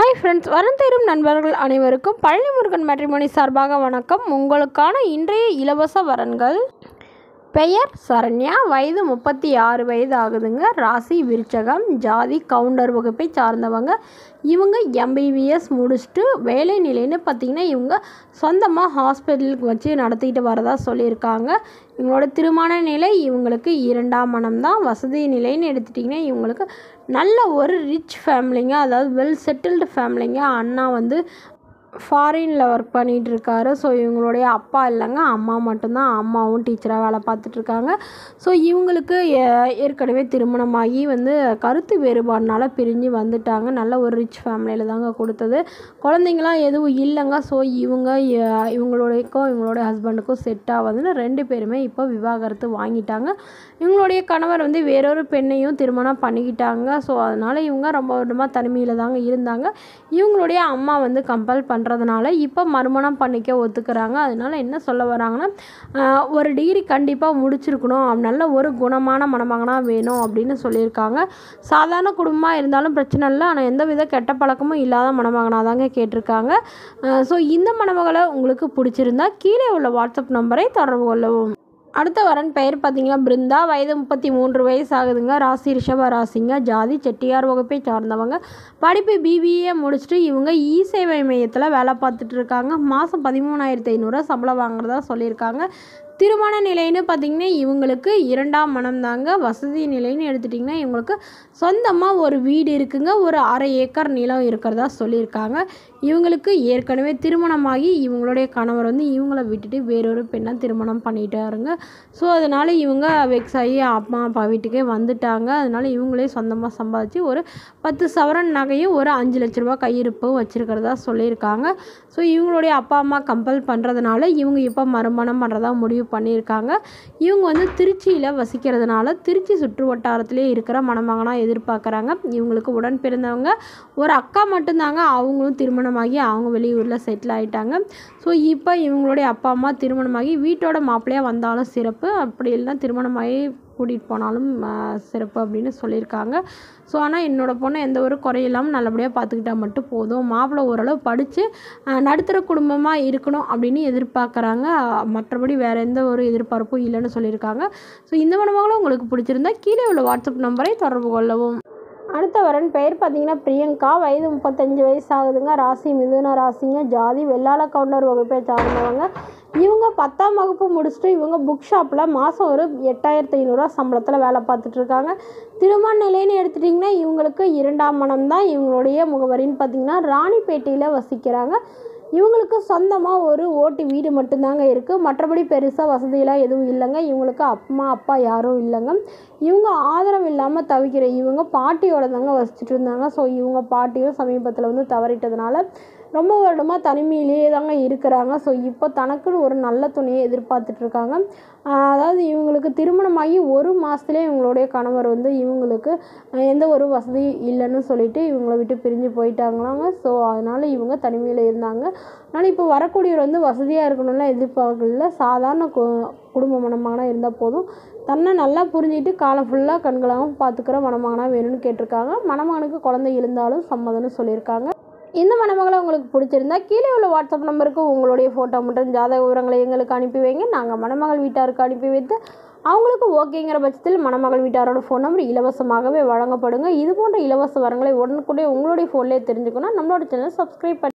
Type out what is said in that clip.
hi friends வரம் தேரும் நண்பர்கள் அனைவருக்கும் பழனி முருகன் மேட்ரிமோனி சார்பாக வணக்கம் உங்களுக்கான இன்றைய இலவச வரன்கள் பெயர் சரண்யா வயது முப்பத்தி ஆறு வயது ஆகுதுங்க ராசி விருச்சகம் ஜாதி கவுண்டர் வகுப்பை சார்ந்தவங்க இவங்க எம்பிபிஎஸ் முடிச்சுட்டு வேலை நிலைன்னு பார்த்திங்கன்னா இவங்க சொந்தமாக ஹாஸ்பிட்டலுக்கு வச்சு நடத்திட்டு வரதா சொல்லியிருக்காங்க இவங்களோட திருமண நிலை இவங்களுக்கு இரண்டாம் மனம் தான் வசதி நிலைன்னு எடுத்துட்டிங்கன்னா இவங்களுக்கு நல்ல ஒரு ரிச் ஃபேமிலிங்க அதாவது வெல் செட்டில்டு ஃபேமிலிங்க அண்ணா வந்து ஃபாரினில் ஒர்க் பண்ணிகிட்டு இருக்காரு ஸோ இவங்களுடைய அப்பா இல்லைங்க அம்மா மட்டும்தான் அம்மாவும் டீச்சராக வேலை பார்த்துட்ருக்காங்க ஸோ இவங்களுக்கு ஏ- ஏற்கனவே திருமணமாகி வந்து கருத்து வேறுபாடுனால பிரிஞ்சு வந்துட்டாங்க நல்ல ஒரு ரிச் ஃபேமிலியில் தாங்க கொடுத்தது குழந்தைங்களாம் எதுவும் இல்லைங்க ஸோ இவங்க எ- இவங்களுடையக்கும் இவங்களுடைய ஹஸ்பண்டுக்கும் செட் ஆகாதுன்னு ரெண்டு பேருமே இப்போ விவாகரத்து வாங்கிட்டாங்க இவங்களுடைய கணவர் வந்து வேறொரு பெண்ணையும் திருமணம் பண்ணிக்கிட்டாங்க ஸோ அதனால் இவங்க ரொம்ப வருடமாக தனிமையில் தாங்க இருந்தாங்க இவங்களுடைய அம்மா வந்து கம்பல் பண்ணுறதுனால இப்போ மறுமணம் பண்ணிக்க ஒத்துக்கிறாங்க அதனால என்ன சொல்ல வராங்கன்னா ஆஹ், ஒரு டிகிரி கண்டிப்பாக முடிச்சிருக்கணும் நல்ல ஒரு குணமான மணமகனாக வேணும் அப்படின்னு சொல்லியிருக்காங்க சாதாரண குடும்பமாக இருந்தாலும் பிரச்சனை இல்லை ஆனால் எந்த வித கெட்ட பழக்கமும் இல்லாத மணமகனாக தாங்க கேட்டிருக்காங்க ஸோ இந்த மணமகளை உங்களுக்கு பிடிச்சிருந்தா கீழே உள்ள வாட்ஸ்அப் நம்பரை தொடர்பு கொள்ளவும் அடுத்த வரன் பெயர் பார்த்தீங்கன்னா பிருந்தா வயது முப்பத்தி மூன்று வயசு ஆகுதுங்க ராசி ரிஷப ராசிங்க ஜாதி செட்டியார் வகுப்பை சார்ந்தவங்க படிப்பு பிபிஏ முடிச்சுட்டு இவங்க இ சேவை மையத்தில் வேலை பார்த்துட்டு இருக்காங்க மாதம் பதிமூணாயிரத்தி ஐநூறுரூவா சம்பளம் வாங்குறதா சொல்லியிருக்காங்க திருமண நிலைன்னு பார்த்தீங்கன்னா இவங்களுக்கு இரண்டாம் மனம் தாங்க வசதி நிலைன்னு எடுத்துட்டிங்கன்னா இவங்களுக்கு சொந்தமாக ஒரு வீடு இருக்குங்க ஒரு அரை ஏக்கர் நிலம் இருக்கிறதா சொல்லியிருக்காங்க இவங்களுக்கு ஏற்கனவே திருமணமாகி இவங்களுடைய கணவர் வந்து இவங்கள விட்டுட்டு வேறொரு பெண்ணை திருமணம் பண்ணிட்டாருங்க ஸோ அதனால் இவங்க வெக்ஸ் ஆகி அம்மா அப்பா வீட்டுக்கே வந்துட்டாங்க அதனால் இவங்களே சொந்தமாக சம்பாதிச்சு ஒரு பத்து சவரன் நகையும் ஒரு அஞ்சு லட்ச ரூபா கையிருப்பும் வச்சுருக்கிறதா சொல்லியிருக்காங்க ஸோ இவங்களுடைய அப்பா அம்மா கம்பல் பண்ணுறதுனால இவங்க இப்போ மறுமணம் பண்ணுறதா முடிவு பண்ணியிருக்காங்க இவங்க வந்து திருச்சியில் வசிக்கிறதுனால திருச்சி சுற்று வட்டாரத்திலே இருக்கிற மணமகனாக எதிர்பார்க்குறாங்க இவங்களுக்கு உடன் பிறந்தவங்க ஒரு அக்கா மட்டும்தாங்க அவங்களும் திருமணமாகி அவங்க வெளியூரில் செட்டில் ஆயிட்டாங்க ஸோ இப்போ இவங்களுடைய அப்பா அம்மா திருமணமாகி வீட்டோட மாப்பிள்ளையாக வந்தாலும் சிறப்பு அப்படி இல்லைன்னா திருமணமாகி கூட்டிகிட்டு போனாலும் ஆ, சிறப்பு அப்படின்னு சொல்லியிருக்காங்க ஸோ ஆனால் என்னோட பொண்ணை எந்த ஒரு குறையில்லாமல் நல்லபடியாக பார்த்துக்கிட்டா மட்டும் போதும் மாப்பிள்ளை ஓரளவு படித்து நடுத்தர குடும்பமாக இருக்கணும் அப்படின்னு எதிர்பார்க்குறாங்க மற்றபடி வேறு எந்த ஒரு எதிர்பார்ப்பும் இல்லைன்னு சொல்லியிருக்காங்க ஸோ இந்த மணமகளும் உங்களுக்கு பிடிச்சிருந்தா கீழே உள்ள வாட்ஸ்அப் நம்பரை தொடர்பு கொள்ளவும் அடுத்த வரன் பெயர் பார்த்தீங்கன்னா பிரியங்கா வயது முப்பத்தஞ்சு வயசு ஆகுதுங்க ராசி மிதுன ராசிங்க ஜாதி வெள்ளாள கவுண்டர் வகுப்பை சார்ந்தவங்க இவங்க பத்தாம் வகுப்பு முடிச்சுட்டு இவங்க புக் ஷாப்பில் மாதம் ஒரு எட்டாயிரத்து ஐநூறுரூவா சம்பளத்தில் வேலை பார்த்துட்டு இருக்காங்க திருமண நிலைன்னு எடுத்துட்டிங்கன்னா இவங்களுக்கு இரண்டாம் மனம் தான் இவங்களுடைய முகவரின்னு பார்த்தீங்கன்னா ராணிப்பேட்டையில் வசிக்கிறாங்க இவங்களுக்கு சொந்தமாக ஒரு ஓட்டு வீடு மட்டும்தாங்க இருக்குது மற்றபடி பெருசாக வசதியெல்லாம் எதுவும் இல்லைங்க இவங்களுக்கு அம்மா அப்பா யாரும் இல்லைங்க இவங்க ஆதரவு இல்லாமல் தவிக்கிற இவங்க பாட்டியோட தாங்க வசிச்சுட்டு இருந்தாங்க ஸோ இவங்க பாட்டியும் சமீபத்தில் வந்து தவறிட்டதுனால ரொம்ப வருடமாக தனிமையிலேயே தாங்க இருக்கிறாங்க ஸோ இப்போ தனக்குன்னு ஒரு நல்ல துணையை எதிர்பார்த்துட்டு இருக்காங்க ஆஹ் அதாவது இவங்களுக்கு திருமணமாகி ஒரு மாதத்துலேயே இவங்களுடைய கணவர் வந்து இவங்களுக்கு அஹ் எந்த ஒரு வசதி இல்லைன்னு சொல்லிட்டு இவங்கள விட்டு பிரிஞ்சு போயிட்டாங்களாங்க ஸோ அதனால் இவங்க தனிமையில் இருந்தாங்க அதனால் இப்போ வரக்கூடியவர் வந்து வசதியாக இருக்கணும்லாம் எதிர்பார்க்கல சாதாரண கு குடும்ப மணமகனாக இருந்தால் போதும் தன்னை நல்லா புரிஞ்சுட்டு காலம் ஃபுல்லாக கண்களாகவும் பார்த்துக்கிற மணமகனாக வேணும்னு கேட்டிருக்காங்க மணமகனுக்கு குழந்தை இருந்தாலும் சம்மதம்னு சொல்லியிருக்காங்க இந்த மணமகளை உங்களுக்கு பிடிச்சிருந்தா கீழே உள்ள வாட்ஸ்அப் நம்பருக்கு உங்களுடைய ஃபோட்டோ மற்றும் ஜாதக விவரங்களை எங்களுக்கு அனுப்பி வைங்க நாங்கள் மணமகள் வீட்டாருக்கு அனுப்பி வைத்து அவங்களுக்கு ஓகேங்கிற பட்சத்தில் மணமகள் வீட்டாரோட ஃபோன் நம்பர் இலவசமாகவே வழங்கப்படுங்க இது போன்ற இலவச வரங்களை உடனுக்குடைய உங்களுடைய ஃபோன்லேயே தெரிஞ்சுக்கணும் நம்மளோட சேனல் சப்ஸ்கிரைப் பண்ணி